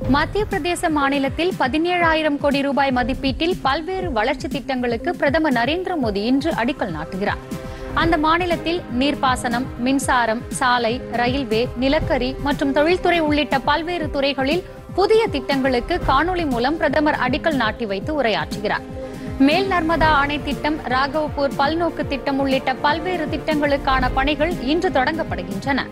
மத்திய பிரதேச மாநிலத்தில் பதினேழாயிரம் கோடி ரூபாய் மதிப்பீட்டில் பல்வேறு வளர்ச்சி திட்டங்களுக்கு பிரதமர் நரேந்திர மோடி இன்று அடிக்கல் நாட்டுகிறார் அந்த மாநிலத்தில் நீர்ப்பாசனம் மின்சாரம் சாலை ரயில்வே நிலக்கரி மற்றும் தொழில்துறை உள்ளிட்ட பல்வேறு துறைகளில் புதிய திட்டங்களுக்கு காணொலி மூலம் பிரதமர் அடிக்கல் நாட்டி வைத்து உரையாற்றுகிறார் மேல் நர்மதா அணை திட்டம் ராகவபூர் பல்நோக்கு திட்டம் உள்ளிட்ட பல்வேறு திட்டங்களுக்கான பணிகள் இன்று தொடங்கப்படுகின்றன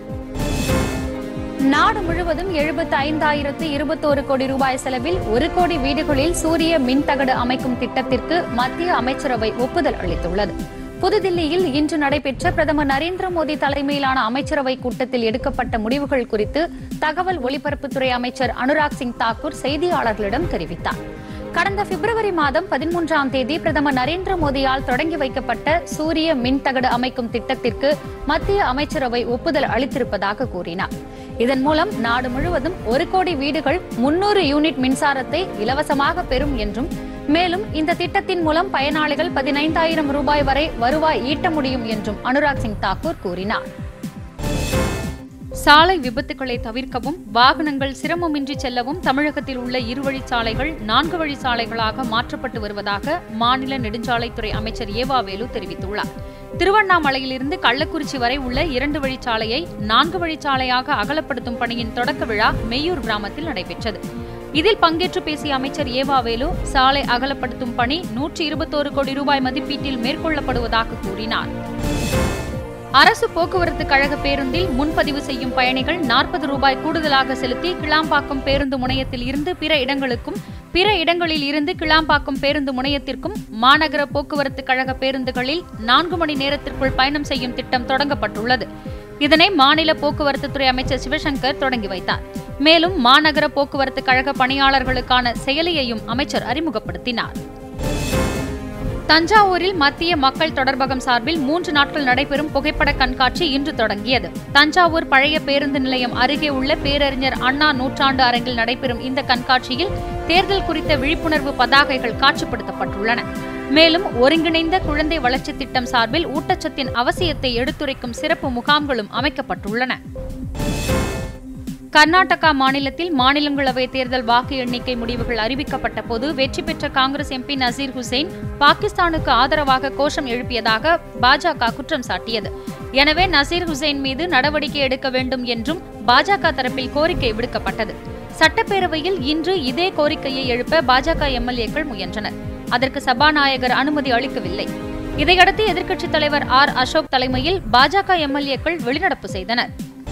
நாடு முழுவதும் எழுபத்தி ஐந்தாயிரத்து இருபத்தோரு கோடி ரூபாய் செலவில் ஒரு கோடி வீடுகளில் சூரிய மின்தகடு அமைக்கும் திட்டத்திற்கு மத்திய அமைச்சரவை ஒப்புதல் அளித்துள்ளது புதுதில்லியில் இன்று நடைபெற்ற பிரதமர் நரேந்திர மோடி தலைமையிலான அமைச்சரவை கூட்டத்தில் எடுக்கப்பட்ட முடிவுகள் குறித்து தகவல் ஒலிபரப்புத்துறை அமைச்சர் அனுராக் சிங் தாக்கூர் செய்தியாளர்களிடம் தெரிவித்தார் கடந்த பிப்ரவரி மாதம் பதிமூன்றாம் தேதி பிரதமர் நரேந்திர மோடியால் தொடங்கி வைக்கப்பட்ட சூரிய மின்தகடு அமைக்கும் திட்டத்திற்கு மத்திய அமைச்சரவை ஒப்புதல் அளித்திருப்பதாக கூறினார் இதன் மூலம் நாடு முழுவதும் ஒரு கோடி வீடுகள் முன்னூறு யூனிட் மின்சாரத்தை இலவசமாக பெறும் என்றும் மேலும் இந்த திட்டத்தின் மூலம் பயனாளிகள் பதினைந்தாயிரம் ரூபாய் வரை வருவாய் ஈட்ட முடியும் என்றும் அனுராக் சிங் தாக்கூர் கூறினார் சாலை விபத்துகளை தவிர்க்கவும் வாகனங்கள் சிரமமின்றி செல்லவும் தமிழகத்தில் உள்ள இருவழிச்சாலைகள் நான்கு வழிச்சாலைகளாக மாற்றப்பட்டு வருவதாக மாநில நெடுஞ்சாலைத்துறை அமைச்சர் ஏவாவேலு தெரிவித்துள்ளார் திருவண்ணாமலையிலிருந்து கள்ளக்குறிச்சி வரை உள்ள இரண்டு வழிச்சாலையை நான்கு வழிச்சாலையாக அகலப்படுத்தும் பணியின் தொடக்க விழா மெய்யூர் கிராமத்தில் நடைபெற்றது இதில் பங்கேற்று பேசிய அமைச்சர் ஏவாவேலு சாலை அகலப்படுத்தும் பணி நூற்றி இருபத்தோரு கோடி ரூபாய் மதிப்பீட்டில் மேற்கொள்ளப்படுவதாக கூறினார் அரசு போக்குவரத்து கழக பேருந்தில் முன்பதிவு செய்யும் பயணிகள் நாற்பது ரூபாய் கூடுதலாக செலுத்தி கிளாம்பாக்கம் பேருந்து முனையத்தில் இருந்து பிற இடங்களுக்கும் பிற இடங்களில் இருந்து கிளாம்பாக்கம் பேருந்து முனையத்திற்கும் மாநகர போக்குவரத்து கழக பேருந்துகளில் நான்கு மணி நேரத்திற்குள் பயணம் செய்யும் திட்டம் தொடங்கப்பட்டுள்ளது இதனை மாநில போக்குவரத்து துறை அமைச்சர் சிவசங்கர் தொடங்கி வைத்தார் மேலும் மாநகர போக்குவரத்து கழக பணியாளர்களுக்கான செயலியையும் அமைச்சர் அறிமுகப்படுத்தினார் தஞ்சாவூரில் மத்திய மக்கள் தொடர்பகம் சார்பில் மூன்று நாட்கள் நடைபெறும் புகைப்பட கண்காட்சி இன்று தொடங்கியது தஞ்சாவூர் பழைய பேருந்து நிலையம் அருகே உள்ள பேரறிஞர் அண்ணா நூற்றாண்டு அரங்கில் நடைபெறும் இந்த கண்காட்சியில் தேர்தல் குறித்த விழிப்புணர்வு பதாகைகள் காட்சிப்படுத்தப்பட்டுள்ளன மேலும் ஒருங்கிணைந்த குழந்தை வளர்ச்சி திட்டம் சார்பில் ஊட்டச்சத்தின் அவசியத்தை எடுத்துரைக்கும் சிறப்பு முகாம்களும் அமைக்கப்பட்டுள்ளன கர்நாடகா மாநிலத்தில் மாநிலங்களவை தேர்தல் வாக்கு எண்ணிக்கை முடிவுகள் அறிவிக்கப்பட்ட போது வெற்றி பெற்ற காங்கிரஸ் எம்பி நசீர் ஹுசைன் பாகிஸ்தானுக்கு ஆதரவாக கோஷம் எழுப்பியதாக பாஜக குற்றம் சாட்டியது எனவே நசீர் ஹுசைன் மீது நடவடிக்கை எடுக்க வேண்டும் என்றும் பாஜக தரப்பில் கோரிக்கை விடுக்கப்பட்டது சட்டப்பேரவையில் இன்று இதே கோரிக்கையை எழுப்ப பாஜக எம்எல்ஏக்கள் முயன்றனர் அதற்கு சபாநாயகர் அனுமதி அளிக்கவில்லை இதையடுத்து எதிர்க்கட்சித் தலைவர் ஆர் அசோக் தலைமையில் பாஜக எம்எல்ஏக்கள் வெளிநடப்பு செய்தனர்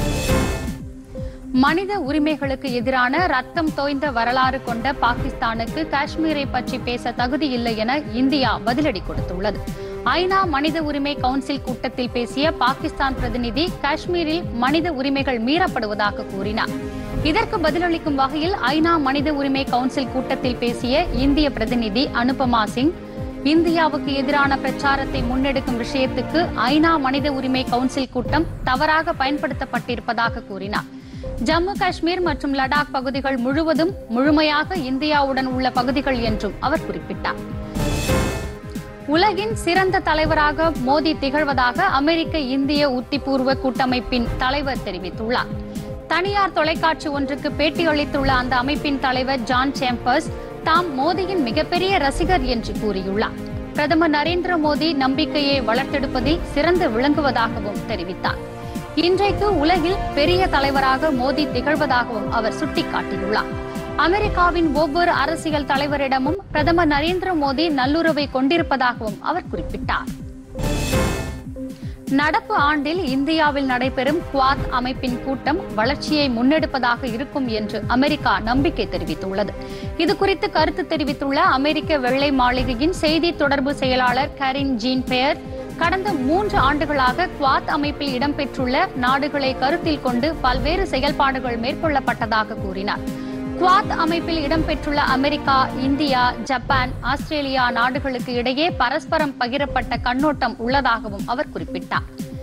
மனித உரிமைகளுக்கு எதிரான ரத்தம் தோய்ந்த வரலாறு கொண்ட பாகிஸ்தானுக்கு காஷ்மீரை பற்றி பேச தகுதியில்லை என இந்தியா பதிலடி கொடுத்துள்ளது ஐநா மனித உரிமை கவுன்சில் கூட்டத்தில் பேசிய பாகிஸ்தான் பிரதிநிதி காஷ்மீரில் மனித உரிமைகள் மீறப்படுவதாக கூறினார் இதற்கு பதிலளிக்கும் வகையில் ஐநா மனித உரிமை கவுன்சில் கூட்டத்தில் பேசிய இந்திய பிரதிநிதி அனுபமா சிங் இந்தியாவுக்கு எதிரான பிரச்சாரத்தை முன்னெடுக்கும் விஷயத்துக்கு ஐநா மனித உரிமை கவுன்சில் கூட்டம் தவறாக பயன்படுத்தப்பட்டிருப்பதாக கூறினார் ஜம்மு காஷ்மீர் மற்றும் லடாக் பகுதிகள் முழுவதும் முழுமையாக இந்தியாவுடன் உள்ள பகுதிகள் என்றும் அவர் குறிப்பிட்டார் உலகின் சிறந்த தலைவராக மோடி திகழ்வதாக அமெரிக்க இந்திய உத்திபூர்வ கூட்டமைப்பின் தலைவர் தெரிவித்துள்ளார் தனியார் தொலைக்காட்சி ஒன்றுக்கு பேட்டியளித்துள்ள அந்த அமைப்பின் தலைவர் ஜான் சேம்பர்ஸ் தாம் மோடியின் மிகப்பெரிய ரசிகர் என்று கூறியுள்ளார் பிரதமர் நரேந்திர மோடி நம்பிக்கையை வளர்த்தெடுப்பதில் சிறந்து விளங்குவதாகவும் தெரிவித்தார் இன்றைக்கு உலகில் பெரிய தலைவராக மோடி திகழ்வதாகவும் அவர் சுட்டிக்காட்டியுள்ளார் அமெரிக்காவின் ஒவ்வொரு அரசியல் தலைவரிடமும் பிரதமர் நரேந்திர மோடி நல்லுறவை கொண்டிருப்பதாகவும் அவர் குறிப்பிட்டார் நடப்பு ஆண்டில் இந்தியாவில் நடைபெறும் குவாத் அமைப்பின் கூட்டம் வளர்ச்சியை முன்னெடுப்பதாக இருக்கும் என்று அமெரிக்கா நம்பிக்கை தெரிவித்துள்ளது இதுகுறித்து கருத்து தெரிவித்துள்ள அமெரிக்க வெள்ளை மாளிகையின் செய்தி தொடர்பு செயலாளர் கரின் ஜீன் பெயர் கடந்த மூன்று ஆண்டுகளாக குவாத் அமைப்பில் இடம்பெற்றுள்ள நாடுகளை கருத்தில் கொண்டு பல்வேறு செயல்பாடுகள் மேற்கொள்ளப்பட்டதாக கூறினார் குவாத் அமைப்பில் இடம்பெற்றுள்ள அமெரிக்கா இந்தியா ஜப்பான் ஆஸ்திரேலியா நாடுகளுக்கு இடையே பரஸ்பரம் பகிரப்பட்ட கண்ணோட்டம் உள்ளதாகவும் அவர் குறிப்பிட்டார்